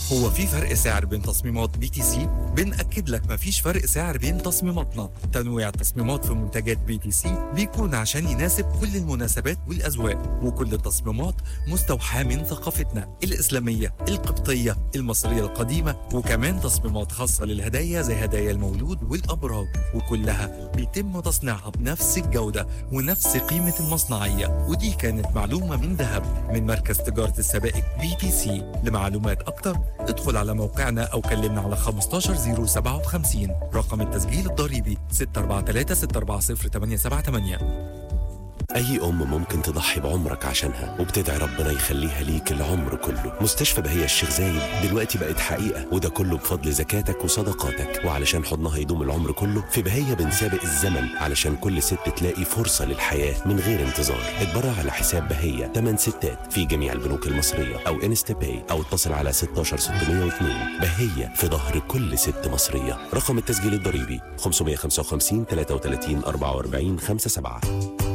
هو في فرق سعر بين تصميمات بي تي سي؟ بنأكد لك مفيش فرق سعر بين تصميماتنا، تنويع التصميمات في منتجات بي تي سي بيكون عشان يناسب كل المناسبات والأذواق، وكل التصميمات مستوحاة من ثقافتنا الإسلامية، القبطية، المصرية القديمة، وكمان تصميمات خاصة للهدايا زي هدايا المولود والأبراج، وكلها بيتم تصنيعها بنفس الجودة ونفس قيمة المصنعية، ودي كانت معلومة من ذهب من مركز تجارة السبائك بي تي سي، لمعلومات أكتر ادخل على موقعنا أو كلمنا على 15057 رقم التسجيل الضريبي 643 أي أم ممكن تضحي بعمرك عشانها وبتدعي ربنا يخليها ليك العمر كله مستشفى بهية الشيخ زايد دلوقتي بقت حقيقة وده كله بفضل زكاتك وصدقاتك وعلشان حضنها يدوم العمر كله في بهية بنسابق الزمن علشان كل ست تلاقي فرصة للحياة من غير انتظار اتبرع على حساب بهية 8 ستات في جميع البنوك المصرية أو انستا باي أو اتصل على 16602 بهية في ظهر كل ست مصرية رقم التسجيل الضريبي 555 33 44 57